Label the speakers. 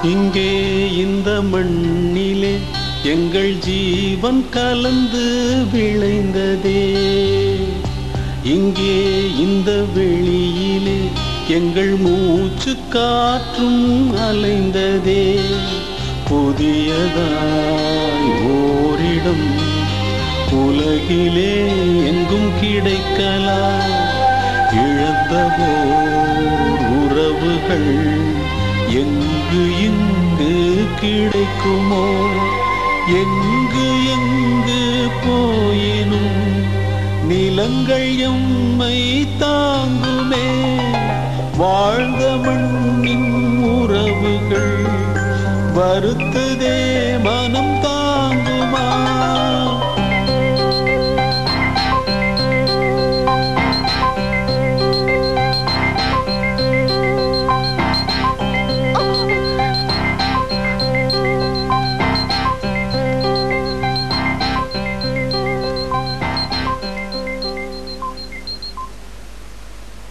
Speaker 1: இங்கே இந்த மண்ணிலே எங்கள் ஜீவன் கலந்து விளைந்ததே இங்கே இந்த வெளியிலே எங்கள் மூச்சு காற்றும் அலைந்ததே புதியதாய் ஓரிடம் உலகிலே எங்கும் கிடைக்கலாம் இழந்தவோர் உறவுகள் எங்கு இங்கு கிடைக்குமோ எங்கு எங்கு போயினும் நிலங்கள் எம்மை தாங்குமே வாழ்ந்த மண்ணின் உறவுகள் வருத்துதே